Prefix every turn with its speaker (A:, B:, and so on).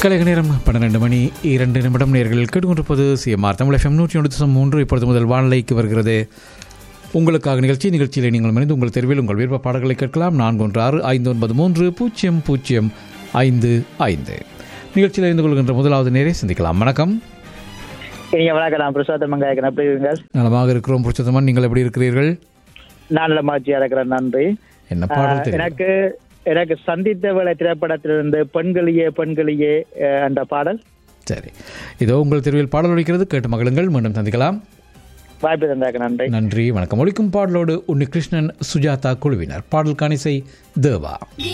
A: கலைக நேரம் பன்னிரண்டு மணி இரண்டு நிமிடம் நேர்கள் கேட்டுக்கொண்டிருப்பது சிஎம்ஆர் தமிழ் எஃப்எம் நூற்றி ஒன்று தசம் மூன்று இப்பொழுது முதல் வானிலைக்கு வருகிறது உங்களுக்காக நிகழ்ச்சி நிகழ்ச்சியில் நீங்கள் மணிந்து உங்கள் தெருவில் உங்கள் விருப்ப பாடல்களை கேட்கலாம் நான்கு ஒன்று ஆறு ஐந்து ஒன்பது மூன்று பூஜ்ஜியம் பூஜ்ஜியம் ஐந்து ஐந்து நிகழ்ச்சியில் இருந்து கொள்கின்ற முதலாவது நேரே சிந்திக்கலாம் வணக்கம்
B: இனிய வணக்கம் நான் பிரசாத் மங்காயக்கன் எப்படி இருங்க
A: நலமாக இருக்கிறோம் புருஷோத்தமன் நீங்கள் எப்படி இருக்கிறீர்கள்
B: நான் நல்ல மகிழ்ச்சியா இருக்கிறேன் நன்றி
A: என்ன பாடல்
B: ஆஹ்,
A: தெரியும்
B: எனக்கு எனக்கு சந்தித்த வேலை திரைப்படத்திலிருந்து பெண்களியே பெண்களியே அஹ், என்ற பாடல்
A: சரி இதோ உங்கள் தெருவில் பாடல் ஒழிக்கிறது கேட்டு மகளுங்கள் மீண்டும் சந்திக்கலாம்
B: வாய்ப்பு தந்தாக்க நன்றி
A: நன்றி வணக்கம் ஒழிக்கும் பாடலோடு உன்னிகிருஷ்ணன் சுஜாதா குழுவினர் பாடல் காணிசை தேவா